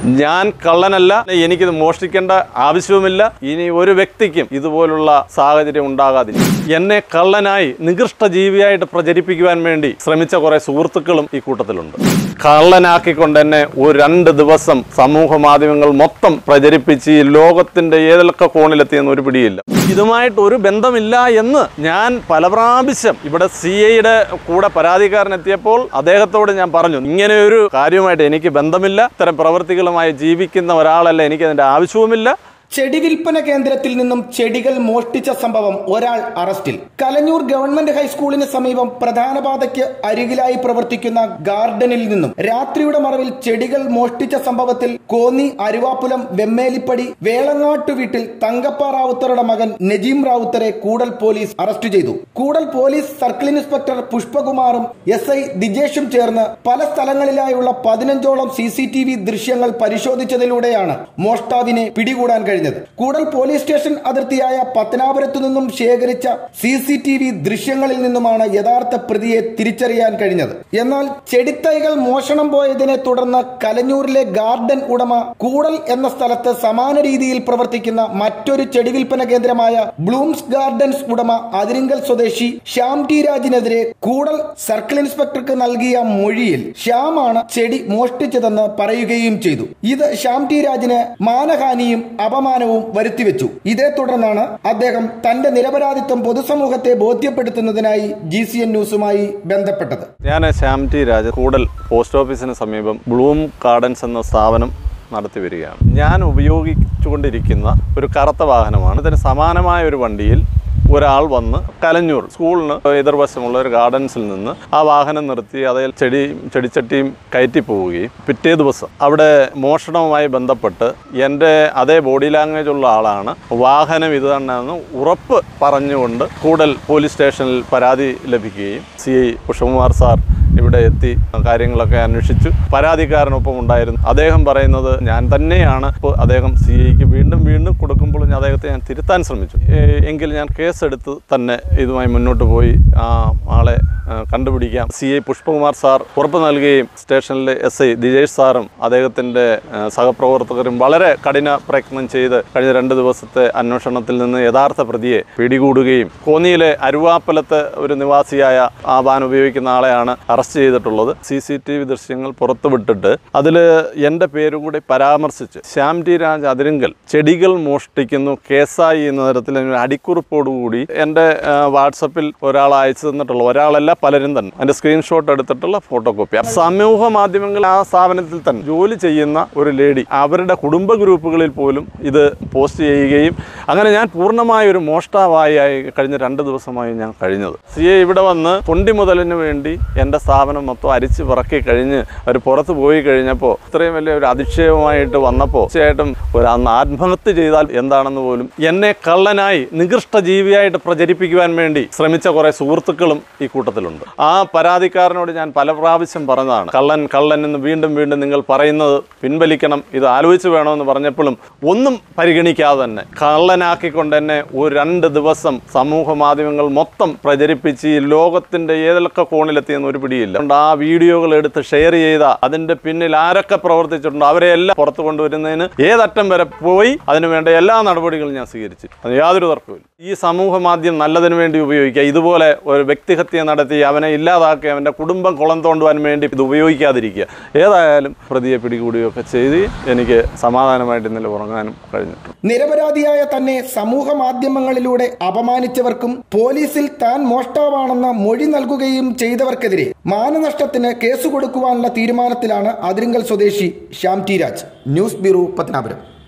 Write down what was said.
ഞാൻ കള്ളനല്ല എനിക്കിത് മോഷ്ടിക്കേണ്ട ആവശ്യവുമില്ല ഇനി ഒരു വ്യക്തിക്കും ഇതുപോലുള്ള സാഹചര്യം ഉണ്ടാകാതിരിക്കും എന്നെ കള്ളനായി നികൃഷ്ട ജീവിയായിട്ട് പ്രചരിപ്പിക്കുവാൻ വേണ്ടി ശ്രമിച്ച കുറെ സുഹൃത്തുക്കളും ഈ കൂട്ടത്തിലുണ്ട് കള്ളനാക്കിക്കൊണ്ട് എന്നെ ഒരു രണ്ട് ദിവസം സമൂഹ മാധ്യമങ്ങൾ മൊത്തം പ്രചരിപ്പിച്ച് ഈ ലോകത്തിന്റെ ഏതൊക്കെ കോണിലെത്തിയെന്ന് ഒരു പിടിയില്ല ഇതുമായിട്ട് ഒരു ബന്ധമില്ല എന്ന് ഞാൻ പല പ്രാവശ്യം ഇവിടെ സി ഐയുടെ കൂടെ പരാതിക്കാരൻ എത്തിയപ്പോൾ അദ്ദേഹത്തോട് ഞാൻ പറഞ്ഞു ഇങ്ങനെ ഒരു കാര്യമായിട്ട് എനിക്ക് ബന്ധമില്ല ഇത്തരം പ്രവൃത്തികളുമായി ജീവിക്കുന്ന ഒരാളല്ല എനിക്ക് അതിന്റെ ആവശ്യവുമില്ല ചെടി വിൽപ്പന കേന്ദ്രത്തിൽ നിന്നും ചെടികൾ മോഷ്ടിച്ച സംഭവം ഒരാൾ അറസ്റ്റിൽ കലഞ്ഞൂർ ഗവൺമെന്റ് ഹൈസ്കൂളിന് സമീപം പ്രധാന പാതയ്ക്ക് അരികിലായി പ്രവർത്തിക്കുന്ന ഗാർഡനിൽ നിന്നും രാത്രിയുടെ മറവിൽ ചെടികൾ മോഷ്ടിച്ച സംഭവത്തിൽ കോന്നി അരുവാപ്പുലം വെമ്മേലിപ്പടി വേളങ്ങാട്ടു വീട്ടിൽ തങ്കപ്പ റാവുത്തറുടെ മകൻ നജീം റാവുത്തറെ കൂടൽ പോലീസ് അറസ്റ്റ് ചെയ്തു കൂടൽ പോലീസ് സർക്കിൾ ഇൻസ്പെക്ടർ പുഷ്പകുമാറും എസ് ഐ ദിജേഷും ചേർന്ന് പല സ്ഥലങ്ങളിലായുള്ള പതിനഞ്ചോളം സി സി ടി വി ദൃശ്യങ്ങൾ പരിശോധിച്ചതിലൂടെയാണ് മോഷ്ടാവിനെ പിടികൂടാൻ കഴിഞ്ഞത് കൂടൽ പോലീസ് സ്റ്റേഷൻ അതിർത്തിയായ പത്തനാപുരത്തു നിന്നും ശേഖരിച്ച സി സി ടി വി ദൃശ്യങ്ങളിൽ നിന്നുമാണ് യഥാർത്ഥ പ്രതിയെ തിരിച്ചറിയാൻ കഴിഞ്ഞത് എന്നാൽ ചെടിത്തൈകൾ മോഷണം പോയതിനെ തുടർന്ന് കലഞ്ഞൂരിലെ ഗാർഡൻ ഉടമ കൂടൽ എന്ന സ്ഥലത്ത് സമാന രീതിയിൽ പ്രവർത്തിക്കുന്ന മറ്റൊരു ചെടി വിൽപ്പന കേന്ദ്രമായ ബ്ലൂംസ് ഗാർഡൻസ് ഉടമ അതിരിങ്കൽ സ്വദേശി ശ്യാം ടി രാജിനെതിരെ കൂടൽ സർക്കിൾ ഇൻസ്പെക്ടർക്ക് നൽകിയ മൊഴിയിൽ ശ്യാമാണ് ചെടി മോഷ്ടിച്ചതെന്ന് പറയുകയും ചെയ്തു ഇത് ശ്യാം ടി രാജിന് മാനഹാനിയും അപമാനവും വരുത്തിവെച്ചു ഇതേ തുടർന്നാണ് അദ്ദേഹം തന്റെ നിരപരാധിത്വം പൊതുസമൂഹത്തെ ബോധ്യപ്പെടുത്തുന്നതിനായി ജി സി എൻ ന്യൂസുമായി ബന്ധപ്പെട്ടത് ഞാൻ ശ്യാം ടി രാജ കൂടൽ പോസ്റ്റ് ഓഫീസിന് സമീപം ബ്ലൂം ഗാർഡൻസ് എന്ന സ്ഥാപനം നടത്തി വരികയാണ് ഞാൻ ഉപയോഗിച്ചുകൊണ്ടിരിക്കുന്ന ഒരു കറുത്ത വാഹനമാണ് ഇതിന് സമാനമായ ഒരു വണ്ടിയിൽ ഒരാൾ വന്ന് കലഞ്ഞൂർ സ്കൂളിന് എതിർവശമുള്ള ഒരു ഗാർഡൻസിൽ നിന്ന് ആ വാഹനം നിർത്തി അതിൽ ചെടി ചെടിച്ചട്ടിയും കയറ്റി പോവുകയും പിറ്റേ ദിവസം അവിടെ മോഷണവുമായി ബന്ധപ്പെട്ട് എൻ്റെ അതേ ബോഡി ലാംഗ്വേജ് ഉള്ള ആളാണ് വാഹനം ഇത് തന്നെയെന്ന് ഉറപ്പ് പറഞ്ഞുകൊണ്ട് കൂടൽ പോലീസ് സ്റ്റേഷനിൽ പരാതി ലഭിക്കുകയും സി ഐ പുഷ്പകുമാർ സാർ ഇവിടെ എത്തി കാര്യങ്ങളൊക്കെ അന്വേഷിച്ചു പരാതിക്കാരനൊപ്പം ഉണ്ടായിരുന്നു അദ്ദേഹം പറയുന്നത് ഞാൻ തന്നെയാണ് ഇപ്പോൾ അദ്ദേഹം സി ഐക്ക് വീണ്ടും വീണ്ടും കൊടുക്കുമ്പോൾ ഞാൻ അദ്ദേഹത്തെ ഞാൻ തിരുത്താൻ ശ്രമിച്ചു ഏ- എങ്കിൽ ഞാൻ കേസെടുത്ത് തന്നെ ഇതുമായി മുന്നോട്ട് പോയി ആ ആളെ ആ, കണ്ടുപിടിക്കാം സി ഐ പുഷ്പകുമാർ സാർ ഉറപ്പ് നൽകുകയും സ്റ്റേഷനിലെ എസ് ഐ ദിജേഷ് സാറും അദ്ദേഹത്തിൻ്റെ ആ, സഹപ്രവർത്തകരും വളരെ കഠിന പ്രയത്നം ചെയ്ത് കഴിഞ്ഞ രണ്ട് ദിവസത്തെ അന്വേഷണത്തിൽ നിന്ന് യഥാർത്ഥ പ്രതിയെ പിടികൂടുകയും കോന്നിയിലെ അരുവാപ്പലത്ത് ഒരു നിവാസിയായ ആ വാൻ ഉപയോഗിക്കുന്ന ആളെയാണ് അറസ്റ്റ് ചെയ്തിട്ടുള്ളത് സി സി ടി വി ദൃശ്യങ്ങൾ പുറത്തുവിട്ടിട്ട് അതിൽ എൻ്റെ പേരും കൂടി പരാമർശിച്ച് ശ്യാം ടി രാജ് അതിരിങ്കൽ ചെടികൾ മോഷ്ടിക്കുന്നു കേസായി എന്ന തരത്തിൽ ഒരു അടിക്കുറിപ്പോടുകൂടി എൻ്റെ ആ, വാട്സപ്പിൽ ഒരാൾ അയച്ചു തന്നിട്ടുള്ള ഒരാളല്ല പലരും തന്നെ അതിൻ്റെ സ്ക്രീൻഷോട്ട് എടുത്തിട്ടുള്ള ഫോട്ടോ കോപ്പി സമൂഹ മാധ്യമങ്ങൾ ആ സ്ഥാപനത്തിൽ തന്നെ ജോലി ചെയ്യുന്ന ഒരു ലേഡി അവരുടെ കുടുംബ ഗ്രൂപ്പുകളിൽ പോലും ഇത് പോസ്റ്റ് ചെയ്യുകയും അങ്ങനെ ഞാൻ പൂർണ്ണമായ ഒരു മോഷ്ടാവായി ആയി കഴിഞ്ഞ രണ്ട് ദിവസമായി ഞാൻ കഴിഞ്ഞത് സി എ ഇവിടെ വന്ന് തൊണ്ടി മുതലിന് വേണ്ടി എൻ്റെ സ്ഥാപനം മൊത്തം അരിച്ച് പറക്കി കഴിഞ്ഞ് അവർ പുറത്ത് പോയി കഴിഞ്ഞപ്പോൾ ഇത്രയും വലിയ ഒരു അതിശയമായിട്ട് വന്നപ്പോൾ തീർച്ചയായിട്ടും ഒരു അന്ന് ആത്മഹത്യ ചെയ്താൽ എന്താണെന്ന് പോലും എന്നെ കള്ളനായി നികൃഷ്ട ജീവിയായിട്ട് പ്രചരിപ്പിക്കുവാൻ വേണ്ടി ശ്രമിച്ച കുറെ സുഹൃത്തുക്കളും ഈ കൂട്ടത്തിലുണ്ട് ആ പരാതിക്കാരനോട് ഞാൻ പല പ്രാവശ്യം പറഞ്ഞതാണ് കള്ളൻ കള്ളൻ എന്ന് വീണ്ടും വീണ്ടും നിങ്ങൾ പറയുന്നത് പിൻവലിക്കണം ഇത് ആലോചിച്ച് വേണമെന്ന് പറഞ്ഞപ്പോഴും ഒന്നും പരിഗണിക്കാതെ തന്നെ കള്ളനാക്കിക്കൊണ്ട് എന്നെ ഒരു രണ്ട് ദിവസം സമൂഹ മാധ്യമങ്ങൾ മൊത്തം പ്രചരിപ്പിച്ച് ഈ ലോകത്തിന്റെ ഏതൊക്കെ കോണിലെത്തിയെന്ന് ഒരു പിടിയില്ല അതുകൊണ്ട് ആ വീഡിയോകൾ എടുത്ത് ഷെയർ ചെയ്ത അതിന്റെ പിന്നിൽ ആരൊക്കെ പ്രവർത്തിച്ചിട്ടുണ്ടോ അവരെ എല്ലാം പുറത്തു കൊണ്ടുവരുന്നതിന് ഏതറ്റം വരെ പോയി അതിനു വേണ്ട എല്ലാ നടപടികളും ഞാൻ സ്വീകരിച്ചു അത് യാതൊരു തർക്കവും ഈ സമൂഹ മാധ്യമം നല്ലതിനു വേണ്ടി ഉപയോഗിക്കുക ഇതുപോലെ ഒരു വ്യക്തിഹത്യ നടത്തി അവനെ ഇല്ലാതാക്കി അവൻ്റെ കുടുംബം കുളം തോണ്ടുവാൻ വേണ്ടി ഇത് ഉപയോഗിക്കാതിരിക്കുക ഏതായാലും പ്രതിയെ പിടികൂടുകയൊക്കെ ചെയ്ത് എനിക്ക് സമാധാനമായിട്ട് ഇന്നലെ ഉറങ്ങാനും കഴിഞ്ഞിട്ടുണ്ട് നിരപരാധിയായ തന്നെ സമൂഹ മാധ്യമങ്ങളിലൂടെ അപമാനിച്ചവർക്കും പോലീസിൽ താൻ മോഷ്ടാവാണെന്ന മൊഴി നൽകുകയും ചെയ്തവർക്കെതിരെ മാനനഷ്ടത്തിന് കേസ് കൊടുക്കുവാനുള്ള തീരുമാനത്തിലാണ് അതിരിങ്കൽ സ്വദേശി Shyam T Raj news bureau Pathanapuram